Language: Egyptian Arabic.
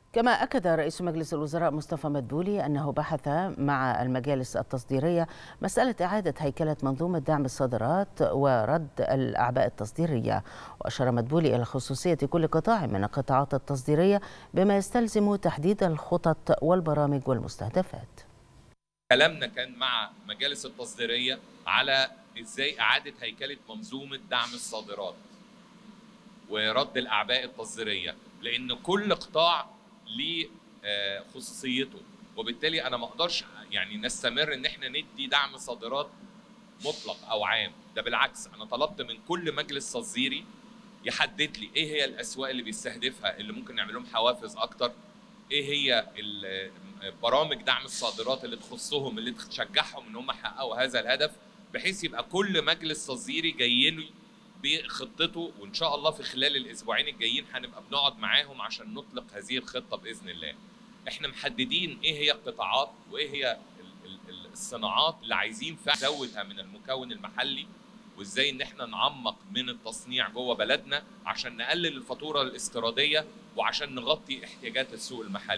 كما أكد رئيس مجلس الوزراء مصطفى مدبولي أنه بحث مع المجالس التصديرية مسألة إعادة هيكلة منظومة دعم الصادرات ورد الأعباء التصديرية وأشار مدبولي إلى خصوصية كل قطاع من القطاعات التصديرية بما يستلزم تحديد الخطط والبرامج والمستهدفات كلامنا كان مع مجالس التصديرية على إزاي إعادة هيكلة منظومة دعم الصادرات ورد الأعباء التصديرية لأن كل قطاع ليه خصوصيته وبالتالي انا ما اقدرش يعني نستمر ان احنا ندي دعم صادرات مطلق او عام ده بالعكس انا طلبت من كل مجلس تصديري يحدد لي ايه هي الاسواق اللي بيستهدفها اللي ممكن نعمل لهم حوافز اكتر ايه هي برامج دعم الصادرات اللي تخصهم اللي تشجعهم ان هم يحققوا هذا الهدف بحيث يبقى كل مجلس تصديري جاي لي بخطته وان شاء الله في خلال الاسبوعين الجايين هنبقى بنقعد معاهم عشان نطلق هذه الخطه باذن الله. احنا محددين ايه هي القطاعات وايه هي الصناعات اللي عايزين نزودها من المكون المحلي وازاي ان احنا نعمق من التصنيع جوه بلدنا عشان نقلل الفاتوره الاستيراديه وعشان نغطي احتياجات السوق المحلي.